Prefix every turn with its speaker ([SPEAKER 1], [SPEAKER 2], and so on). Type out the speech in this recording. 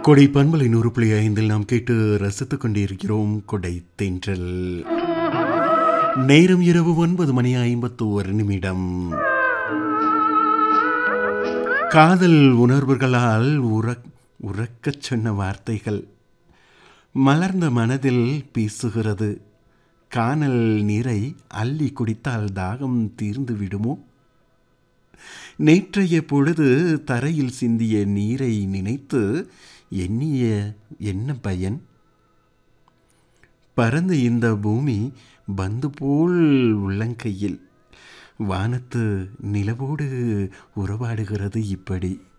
[SPEAKER 1] கொடை பண்பலை நூறு புள்ளி ஐந்தில் நாம் கேட்டு ரசித்துக் கொண்டிருக்கிறோம் கொடை தென்றல் நேரம் இரவு ஒன்பது மணி ஐம்பத்து ஒரு நிமிடம் காதல் உணர்வுகளால் உறக் உறக்கச் சொன்ன வார்த்தைகள் மலர்ந்த மனதில் பேசுகிறது கானல் நீரை அள்ளி குடித்தால் தாகம் தீர்ந்து விடுமோ நேற்றைய பொழுது தரையில் சிந்திய நீரை நினைத்து எண்ணிய என்ன பயன் பறந்த இந்த பூமி பந்து போல் உள்ளங்கையில் வானத்து நிலவோடு உறவாடுகிறது இப்படி